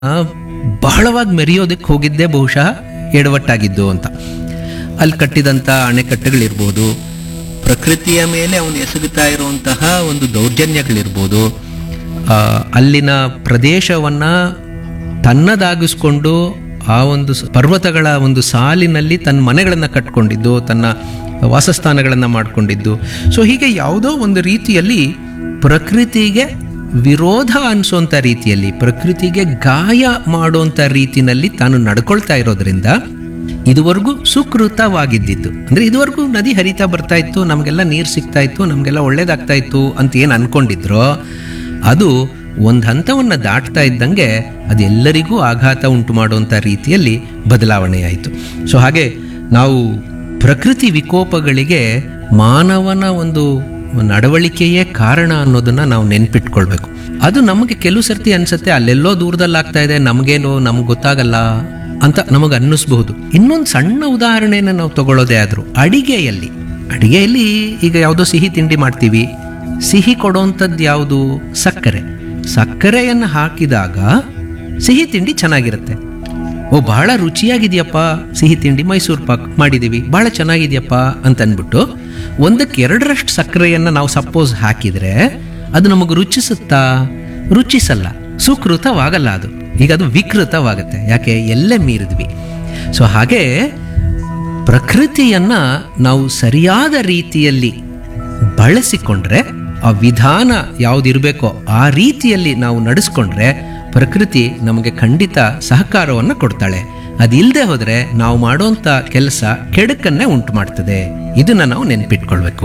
ಆ, ಬಹಳವಾಗಿ ಮೆರೆಯೋದಕ್ಕೆ ಹೋಗಿದ್ದೇ ಬಹುಶಃ ಎಡವಟ್ಟಾಗಿದ್ದು ಅಂತ ಅಲ್ಲಿ ಕಟ್ಟಿದಂಥ ಅಣೆಕಟ್ಟೆಗಳಿರ್ಬೋದು ಪ್ರಕೃತಿಯ ಮೇಲೆ ಅವನು ಎಸಗುತ್ತಾ ಇರುವಂತಹ ಒಂದು ದೌರ್ಜನ್ಯಗಳಿರ್ಬೋದು ಆ, ಅಲ್ಲಿನ ಪ್ರದೇಶವನ್ನ ತನ್ನದಾಗಿಸ್ಕೊಂಡು ಆ ಒಂದು ಸ- ಪರ್ವತಗಳ ಒಂದು ಸಾಲಿನಲ್ಲಿ ತನ್ನ ಮನೆಗಳನ್ನು ಕಟ್ಕೊಂಡಿದ್ದು ತನ್ನ ವಾಸಸ್ಥಾನಗಳನ್ನು ಮಾಡಿಕೊಂಡಿದ್ದು ಸೊ ಹೀಗೆ ಯಾವುದೋ ಒಂದು ರೀತಿಯಲ್ಲಿ ಪ್ರಕೃತಿಗೆ ವಿರೋಧ ಅನಿಸೋಂಥ ರೀತಿಯಲ್ಲಿ ಪ್ರಕೃತಿಗೆ ಗಾಯ ಮಾಡೋಂಥ ರೀತಿನಲ್ಲಿ ತಾನು ನಡ್ಕೊಳ್ತಾ ಇರೋದ್ರಿಂದ ಇದುವರೆಗೂ ಸುಕೃತವಾಗಿದ್ದಿದ್ದು ಅಂದರೆ ಇದುವರೆಗೂ ನದಿ ಹರಿತಾ ಬರ್ತಾ ಇತ್ತು ನಮಗೆಲ್ಲ ನೀರು ಸಿಗ್ತಾ ಇತ್ತು ನಮಗೆಲ್ಲ ಒಳ್ಳೇದಾಗ್ತಾ ಇತ್ತು ಅಂತ ಏನು ಅನ್ಕೊಂಡಿದ್ರೋ ಅದು ಒಂದು ಹಂತವನ್ನು ದಾಟ್ತಾ ಇದ್ದಂಗೆ ಅದೆಲ್ಲರಿಗೂ ಆಘಾತ ಉಂಟು ಮಾಡುವಂಥ ರೀತಿಯಲ್ಲಿ ಬದಲಾವಣೆಯಾಯಿತು ಸೊ ಹಾಗೆ ನಾವು ಪ್ರಕೃತಿ ವಿಕೋಪಗಳಿಗೆ ಮಾನವನ ಒಂದು ನಡವಳಿಕೆಯೇ ಕಾರಣ ಅನ್ನೋದನ್ನ ನಾವು ನೆನ್ಪಿಟ್ಕೊಳ್ಬೇಕು ಅದು ನಮಗೆ ಕೆಲವು ಸರ್ತಿ ಅನ್ಸುತ್ತೆ ಅಲ್ಲೆಲ್ಲೋ ದೂರದಲ್ಲಿ ಆಗ್ತಾ ಇದೆ ನಮಗೇನು ನಮ್ಗೆ ಗೊತ್ತಾಗಲ್ಲ ಅಂತ ನಮಗೆ ಅನ್ನಿಸ್ಬಹುದು ಇನ್ನೊಂದು ಸಣ್ಣ ಉದಾಹರಣೆನ ನಾವು ತಗೊಳ್ಳೋದೇ ಆದರೂ ಅಡಿಗೆಯಲ್ಲಿ ಅಡಿಗೆಯಲ್ಲಿ ಈಗ ಯಾವುದೋ ಸಿಹಿ ತಿಂಡಿ ಮಾಡ್ತೀವಿ ಸಿಹಿ ಕೊಡೋಂಥದ್ದು ಯಾವುದು ಸಕ್ಕರೆ ಸಕ್ಕರೆಯನ್ನು ಹಾಕಿದಾಗ ಸಿಹಿ ತಿಂಡಿ ಚೆನ್ನಾಗಿರುತ್ತೆ ಓ ಬಹಳ ರುಚಿಯಾಗಿದೆಯಪ್ಪ ಸಿಹಿ ತಿಂಡಿ ಮೈಸೂರು ಪಾಕ್ ಮಾಡಿದ್ದೀವಿ ಬಹಳ ಚೆನ್ನಾಗಿದೆಯಪ್ಪ ಅಂತ ಅಂದ್ಬಿಟ್ಟು ಒಂದಕ್ಕೆ ಎರಡರಷ್ಟು ಸಕ್ಕರೆಯನ್ನು ನಾವು ಸಪೋಸ್ ಹಾಕಿದರೆ ಅದು ನಮಗೆ ರುಚಿಸುತ್ತಾ ರುಚಿಸಲ್ಲ ಸುಕೃತವಾಗಲ್ಲ ಅದು ಈಗ ಅದು ವಿಕೃತವಾಗುತ್ತೆ ಯಾಕೆ ಎಲ್ಲೇ ಮೀರಿದ್ವಿ ಸೊ ಹಾಗೆ ಪ್ರಕೃತಿಯನ್ನ ನಾವು ಸರಿಯಾದ ರೀತಿಯಲ್ಲಿ ಬಳಸಿಕೊಂಡ್ರೆ ಆ ವಿಧಾನ ಯಾವುದಿರಬೇಕೋ ಆ ರೀತಿಯಲ್ಲಿ ನಾವು ನಡೆಸ್ಕೊಂಡ್ರೆ ಪ್ರಕೃತಿ ನಮಗೆ ಖಂಡಿತ ಸಹಕಾರವನ್ನು ಕೊಡ್ತಾಳೆ ಅದಿಲ್ಲದೆ ಹೋದರೆ ನಾವು ಮಾಡುವಂಥ ಕೆಲಸ ಕೆಡುಕನ್ನೇ ಉಂಟು ಮಾಡ್ತದೆ ಇದನ್ನ ನಾವು ನೆನ್ಪಿಟ್ಕೊಳ್ಬೇಕು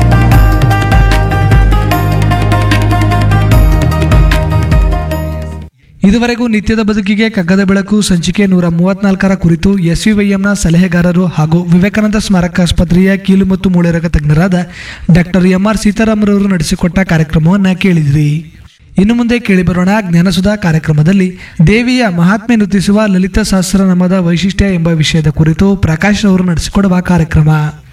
ಇದುವರೆಗೂ ನಿತ್ಯದ ಬದುಕಿಗೆ ಕಗ್ಗದ ಬೆಳಕು ಸಂಚಿಕೆ ನೂರ ಮೂವತ್ನಾಲ್ಕರ ಕುರಿತು ಎಸ್ವಿವೈಎಂನ ಸಲಹೆಗಾರರು ಹಾಗೂ ವಿವೇಕಾನಂದ ಸ್ಮಾರಕ ಆಸ್ಪತ್ರೆಯ ಕೀಲು ಮತ್ತು ಮೂಳೆರೋಗ ತಜ್ಞರಾದ ಡಾಕ್ಟರ್ ಎಂ ಆರ್ ಸೀತಾರಾಮರವರು ನಡೆಸಿಕೊಟ್ಟ ಕಾರ್ಯಕ್ರಮವನ್ನು ಕೇಳಿದಿರಿ ಇನ್ನು ಮುಂದೆ ಕೇಳಿಬರೋಣ ಜ್ಞಾನಸುಧಾ ಕಾರ್ಯಕ್ರಮದಲ್ಲಿ ದೇವಿಯ ಮಹಾತ್ಮೆ ನೃತಿಸುವ ಲಲಿತ ಸಹಸ್ರನಾಮದ ವೈಶಿಷ್ಟ್ಯ ಎಂಬ ವಿಷಯದ ಕುರಿತು ಪ್ರಕಾಶ್ ಅವರು ನಡೆಸಿಕೊಡುವ ಕಾರ್ಯಕ್ರಮ